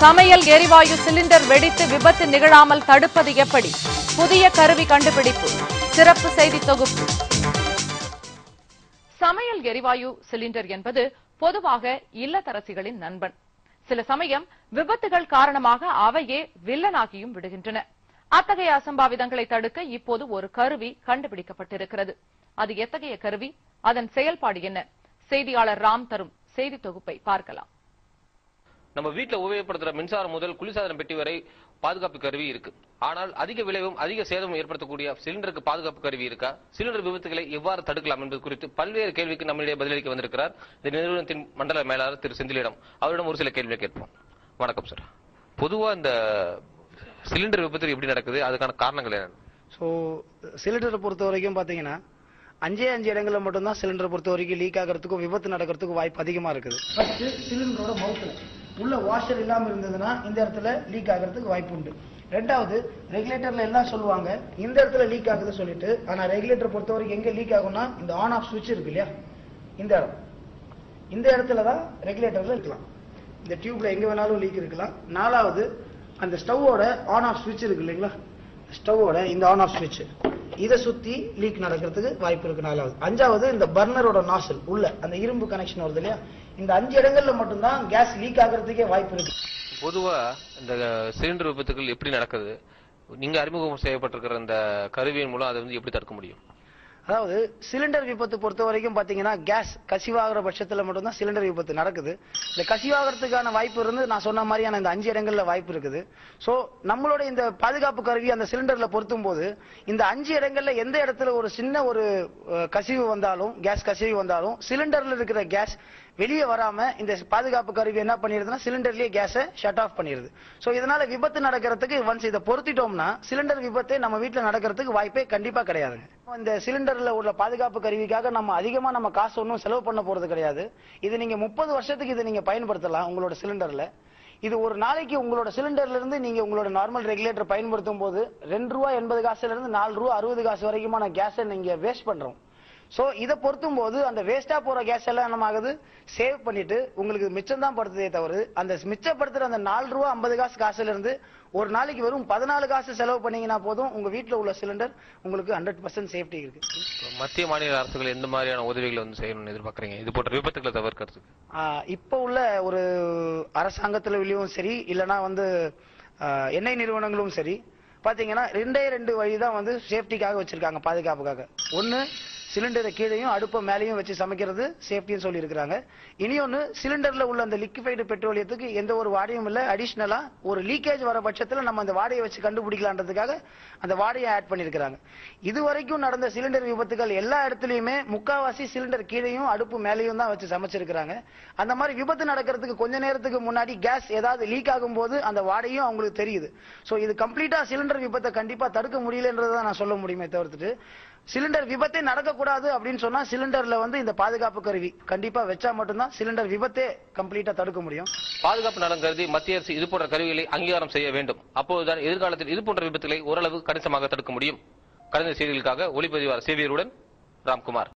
சமையல் எரிவாயு சிலிண்டர் வெடித்து விபத்து நிகழாமல் தடுப்பது எப்படி புதிய கருவி கண்டுபிடிப்பு சிறப்பு செய்தி தொகுப்பு சமையல் எரிவாயு சிலிண்டர் என்பது பொதுவாக இல்லத்தரசிகளின் நண்பன் சில சமயம் விபத்துகள் காரணமாக அவையே வில்லனாகியும் விடுகின்றன அத்தகைய அசம்பாவிதங்களை தடுக்க இப்போது ஒரு கருவி கண்டுபிடிக்கப்பட்டிருக்கிறது அது எத்தகைய கருவி அதன் செயல்பாடு என்ன செய்தியாளர் ராம் தரும் செய்தி தொகுப்பை பார்க்கலாம் நம்ம வீட்ல உபயோகப்படுத்துற மின்சாரம் முதல் குளிர்சாதன பெட்டி வரை பாதுகாப்பு கருவி இருக்கு ஆனால் அதிக விளைவும் அதிக சேதமும் ஏற்படுத்தக்கூடிய சிலிண்டருக்கு பாதுகாப்பு கருவி இருக்கா சிலிண்டர் விபத்துகளை எவ்வாறு தடுக்கலாம் என்பது குறித்து பல்வேறு கேள்விக்கு நம்மளிடையே பதிலளிக்க வந்திருக்கிறார் இந்த நிறுவனத்தின் மண்டல மேலாளர் திரு செந்திலிடம் அவரிடம் ஒரு சில கேள்விகளை கேட்போம் வணக்கம் சார் பொதுவா இந்த சிலிண்டர் விபத்து எப்படி நடக்குது அதுக்கான காரணங்கள் என்ன ஸோ சிலிண்டரை பொறுத்த வரைக்கும் பார்த்தீங்கன்னா அஞ்சே அஞ்சு இடங்கள்ல மட்டும்தான் சிலிண்டரை பொறுத்த வரைக்கும் லீக் ஆகிறதுக்கும் விபத்து நடக்கிறதுக்கும் வாய்ப்பு அதிகமா இருக்குது ஃபர்ஸ்ட் சிலிண்டரோட மவுத்தில் உள்ள வாஷர் இல்லாமல் இருந்ததுன்னா இந்த இடத்துல லீக் ஆகிறதுக்கு வாய்ப்பு உண்டு ரெண்டாவது ரெகுலேட்டர்ல எல்லாம் சொல்லுவாங்க இந்த இடத்துல லீக் ஆகுதுன்னு சொல்லிட்டு ஆனா ரெகுலேட்டர் பொறுத்த வரைக்கும் எங்க லீக் ஆகும்னா இந்த ஆன் ஆஃப் சுவிட்ச் இருக்கு இல்லையா இந்த இடம் இந்த இடத்துல தான் ரெகுலேட்டர்ல இருக்கலாம் இந்த டியூப்ல எங்க வேணாலும் லீக் இருக்கலாம் நாலாவது அந்த ஸ்டவ்வோட ஆன் ஆஃப் சுவிட்ச் இருக்கு இல்லைங்களா ஸ்டவ்வோட இந்த ஆன் ஆஃப் சுவிட்ச் இதை சுத்தி லீக் நடக்கிறதுக்கு வாய்ப்பு இருக்கு நாலாவது அஞ்சாவது இந்த பர்னரோட நாசல் உள்ள அந்த இரும்பு கனெக்ஷன் வருது இல்லையா இந்த அஞ்சு இடங்கள்ல மட்டும்தான் கேஸ் லீக் ஆகிறதுக்கே வாய்ப்பு இருக்கு பொதுவா இந்த சிலிண்டர் விபத்துகள் எப்படி நடக்குது நீங்க அறிமுகம் செய்யப்பட்டிருக்கிற இந்த கருவியின் மூலம் அதை வந்து எப்படி தடுக்க முடியும் அதாவது சிலிண்டர் விபத்து பொறுத்த வரைக்கும் பாத்தீங்கன்னா கேஸ் கசிவாகிற பட்சத்துல மட்டும்தான் சிலிண்டர் விபத்து நடக்குது இந்த கசிவாகிறதுக்கான வாய்ப்பு இருந்து நான் சொன்ன மாதிரியான இந்த அஞ்சு இடங்கள்ல வாய்ப்பு இருக்குது சோ நம்மளோட இந்த பாதுகாப்பு கருவி அந்த சிலிண்டர்ல பொருத்தும் போது இந்த அஞ்சு இடங்கள்ல எந்த இடத்துல ஒரு சின்ன ஒரு அஹ், கசிவு வந்தாலும் கேஸ் கசிவு வந்தாலும் சிலிண்டர்ல இருக்கிற கேஸ் வெளியே வராம இந்த பாதுகாப்பு கருவி என்ன பண்ணிருதுன்னா சிலிண்டர்லயே கேஸை ஷட் ஆஃப் பண்ணிருது சோ இதனால விபத்து நடக்கிறதுக்கு ஒன்ஸ் இதை பொருத்திட்டோம்னா சிலிண்டர் விபத்தே நம்ம வீட்ல நடக்கிறதுக்கு வாய்ப்பே கண்டிப்பா கிடையாதுங்க இந்த சிலிண்டர்ல உள்ள பாதுகாப்பு கருவிக்காக நம்ம அதிகமா நம்ம காசு ஒன்றும் செலவு பண்ண போறது கிடையாது இது நீங்க முப்பது வருஷத்துக்கு இதை நீங்க பயன்படுத்தலாம் உங்களோட சிலிண்டர்ல இது ஒரு நாளைக்கு உங்களோட சிலிண்டர்ல இருந்து நீங்க உங்களோட நார்மல் ரெகுலேட்டர் பயன்படுத்தும் போது ரெண்டு ரூபா எண்பது காசுல இருந்து நாலு ரூபா அறுபது காசு வரைக்குமான கேஸை நீங்க வேஸ்ட் பண்றோம் சோ இதை பொருத்தும் போது அந்த வேஸ்டா போற கேஸ் எல்லாம் என்ன ஆகுது சேவ் பண்ணிட்டு உங்களுக்கு மிச்சம் தான் படுத்ததே தவிர அந்த மிச்சப்படுத்துற அந்த நாலு ரூபா ஐம்பது காசு காசுல இருந்து ஒரு நாளைக்கு வெறும் பதினாலு காசு செலவு பண்ணீங்கன்னா போதும் உங்க வீட்ல உள்ள சிலிண்டர் உங்களுக்கு ஹண்ட்ரட் பர்சன்ட் சேஃப்டி இருக்கு மத்திய மாநில அரசுகள் எந்த மாதிரியான உதவிகளை வந்து செய்யணும்னு எதிர்பார்க்கறீங்க இது போன்ற விபத்துகளை தவிர்க்கிறதுக்கு ஆஹ் இப்ப உள்ள ஒரு அரசாங்கத்திலும் சரி இல்லனா வந்து ஆஹ் எண்ணெய் நிறுவனங்களும் சரி பாத்தீங்கன்னா ரெண்டே ரெண்டு வழி தான் வந்து சேஃப்டிக்காக வச்சிருக்காங்க பாதுகாப்புக்காக ஒன்னு சிலிண்டரை கீழேயும் அடுப்பை மேலேயும் வச்சு சமைக்கிறது சேஃப்டின்னு சொல்லி இருக்கிறாங்க இனி ஒன்னு சிலிண்டர்ல உள்ள அந்த லிக்விஃபைடு பெட்ரோலியத்துக்கு எந்த ஒரு வாடையும் இல்ல அடிஷனலா ஒரு லீக்கேஜ் வர பட்சத்துல நம்ம அந்த வாடையை வச்சு கண்டுபிடிக்கலான்றதுக்காக அந்த வாடையை ஆட் பண்ணிருக்கிறாங்க இது வரைக்கும் நடந்த சிலிண்டர் விபத்துகள் எல்லா இடத்துலயுமே முக்காவாசி சிலிண்டர் கீழேயும் அடுப்பு மேலேயும் தான் வச்சு சமைச்சிருக்கிறாங்க அந்த மாதிரி விபத்து நடக்கிறதுக்கு கொஞ்ச நேரத்துக்கு முன்னாடி கேஸ் ஏதாவது லீக் ஆகும்போது அந்த வாடையும் அவங்களுக்கு தெரியுது சோ இது கம்ப்ளீட்டா சிலிண்டர் விபத்தை கண்டிப்பா தடுக்க முடியலன்றதை நான் சொல்ல முடியுமே தவிர்த்துட்டு சிலிண்டர் விபத்தே நடக்கக்கூடாது அப்படின்னு சொன்னா சிலிண்டர்ல வந்து இந்த பாதுகாப்பு கருவி கண்டிப்பா வச்சா மட்டும்தான் சிலிண்டர் விபத்தே கம்ப்ளீட்டா தடுக்க முடியும் பாதுகாப்பு நலன் கருதி மத்திய அரசு இது போன்ற கருவிகளை அங்கீகாரம் செய்ய வேண்டும் அப்போதுதான் எதிர்காலத்தில் இது போன்ற விபத்துகளை ஓரளவு கணிசமாக தடுக்க முடியும் கடந்த செய்திகளுக்காக ஒளிப்பதிவாளர் சேவியருடன் ராம்குமார்